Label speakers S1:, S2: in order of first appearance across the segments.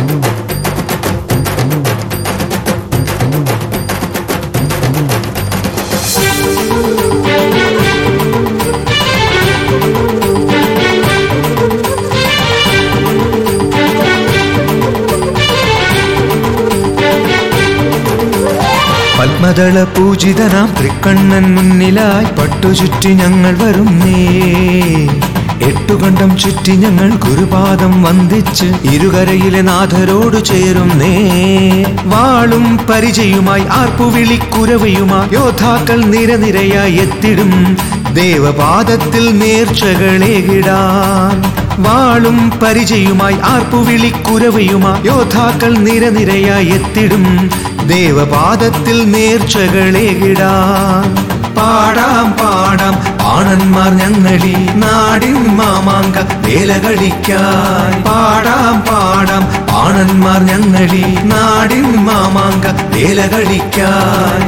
S1: പത്മദള പൂജിതനാം തൃക്കണ്ണൻ മുന്നിലായി പട്ടുചുറ്റി ഞങ്ങൾ വരുന്നേ എട്ടുകണ്ടം ചുറ്റി ഞങ്ങൾ ഗുരുപാദം വന്ദിച്ച് ഇരുകരയിലെ നാഥരോട് ചേരുന്നേ വാളും പരിചയുമായി ആർപ്പുവിളിക്കുരവയുമായി യോദ്ധാക്കൾ നിരനിരയായി എത്തിടും ദേവപാദത്തിൽ നേർച്ചകളേകിടാൻ വാളും പരിചയുമായി ആർപ്പുവിളിക്കുരവയുമായി യോദ്ധാക്കൾ നിരനിരയായി എത്തിടും ദേവപാദത്തിൽ നേർച്ചകളേകിടാൻ പാടാം പാടാം ആണന്മാർ ഞങ്ങളി നാടിൻ മാമാങ്ക വേലകളിക്കാൻ പാടാം പാടാം ആണന്മാർ ഞങ്ങളി നാടിൻ മാമാങ്ക വേലകളിക്കാൻ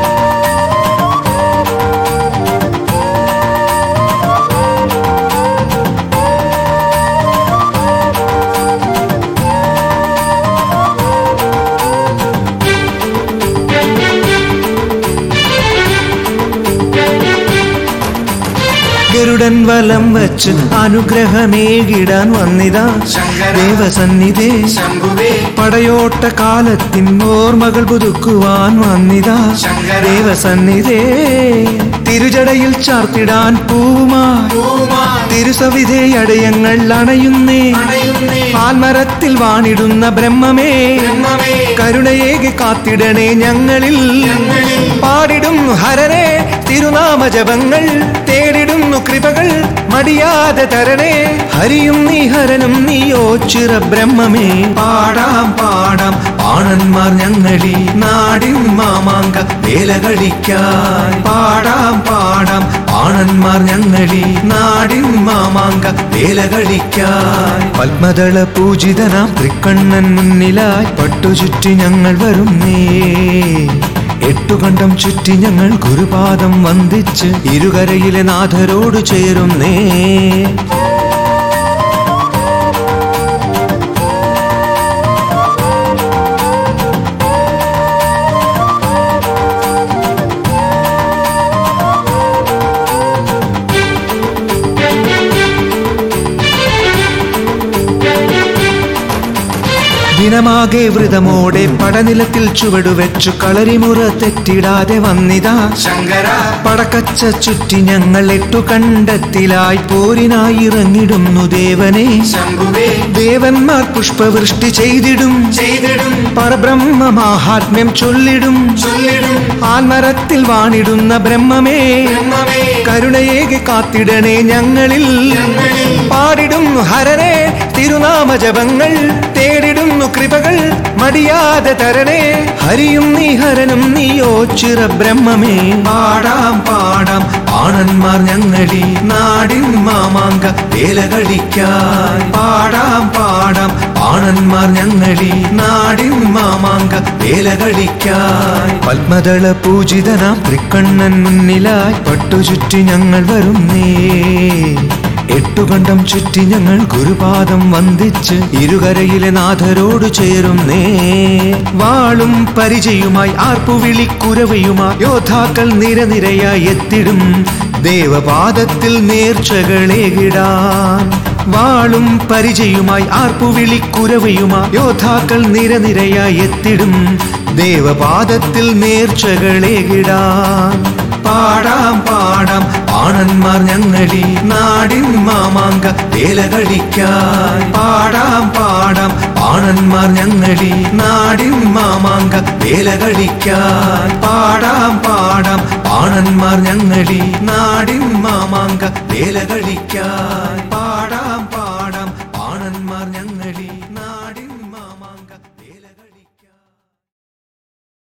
S1: ഗരുഡൻ വലം വച്ച് അനുഗ്രഹമേകിടാൻ വന്നിതാ ദേവസന്നിധേ പടയോട്ട കാലത്തിൻ ഓർമ്മകൾ പുതുക്കുവാൻ വന്നിതാ ദേവസന്നിധേ തിരുജടയിൽ ചാർത്തിടാൻ പൂവുമായി തിരുസവിധേ അടയങ്ങൾ അണയുന്നേ ആൽമരത്തിൽ വാണിടുന്ന ബ്രഹ്മമേ കരുണയേകി കാത്തിടണേ ഞങ്ങളിൽ പാടിടും ഹരനെ തിരുനാമ ജപങ്ങൾ തേടിടുന്നു കൃപകൾ മടിയാതെ തരണേ ഹരിയും നീ ഹരനും നീയോ ചിറ ബ്രഹ്മമേ പാടാം പാടാം ആണന്മാർ ഞങ്ങളി നാടിൻ മാമാങ്ക വേലകളിക്കാൻ പാടാം പാടാം ആണന്മാർ ഞങ്ങളി നാടിൻ മാമാങ്ക വേലകളിക്കാൻ പത്മദള പൂജിതനാം തൃക്കണ്ണൻ മുന്നിലായി പട്ടുചുറ്റി ഞങ്ങൾ വരുന്നേ എട്ടുകണ്ടം ചുറ്റി ഞങ്ങൾ ഗുരുപാദം വന്ദിച്ച് ഇരുകരയിലെ നാഥരോട് ചേരുന്നേ ദിനമാകെ വ്രതമോടെ പടനിലത്തിൽ ചുവടുവെച്ചു കളരിമുറ തെറ്റിടാതെ വന്നിതാ
S2: ശങ്കര
S1: പടക്കച്ച ചുറ്റി ഞങ്ങൾ എട്ടു കണ്ടത്തിലായി പോരിനായി ഇറങ്ങിടുന്നു ദേവനെ
S2: ശംഭുവേ
S1: ദേവന്മാർ പുഷ്പവൃഷ്ടി ചെയ്തിടും
S2: ചെയ്തിടും
S1: പരബ്രഹ്മ മാഹാത്മ്യം ചൊല്ലിടും
S2: ചൊല്ലിടും
S1: ആൽമരത്തിൽ വാണിടുന്ന ബ്രഹ്മമേ
S2: ബ്രഹ്മമേ
S1: കരുണയേകി കാത്തിടണേ ഞങ്ങളിൽ പാടിടും ഹരനെ തിരുനാമ ജപങ്ങൾ തേടിടുന്നു കൃപകൾ മടിയാതെ തരണേ ഹരിയും നീ ഹരനും നീയോ ചിറ ബ്രഹ്മമേ പാടാം പാടാം ആണന്മാർ ഞങ്ങളി നാടിൻ മാമാങ്ക വേലകളിക്കാൻ പാടാം പാടാം ആണന്മാർ ഞങ്ങളി നാടിൻ മാമാങ്ക വേലകളിക്കാൻ പത്മദള പൂജിതനാം തൃക്കണ്ണൻ മുന്നിലായി പട്ടുചുറ്റി ഞങ്ങൾ വരുന്നേ എട്ടുകണ്ടം ചുറ്റി ഞങ്ങൾ ഗുരുപാദം വന്ദിച്ച് ഇരുകരയിലെ നാഥരോട് ചേരുന്നേ വാളും പരിചയുമായി ആർപ്പുവിളിക്കുരവയുമായി യോദ്ധാക്കൾ നിരനിരയായി എത്തിടും ദേവപാദത്തിൽ നേർച്ചകളേകിടാൻ വാളും പരിചയുമായി ആർപ്പുവിളിക്കുരവയുമായി യോദ്ധാക്കൾ നിരനിരയായി എത്തിടും ദേവപാദത്തിൽ നേർച്ചകളേകിടാൻ പാടാം പാടാം ആണന്മാർ ഞങ്ങളി നാടിൻ മാമാങ്ക വേലകളിക്കാൻ പാടാം പാടാം ആണന്മാർ ഞങ്ങളി നാടിൻ മാമാങ്ക വേലകളിക്കാൻ പാടാം പാടാം ആണന്മാർ ഞങ്ങളി നാടിൻ മാമാങ്ക വേലകളിക്കാൻ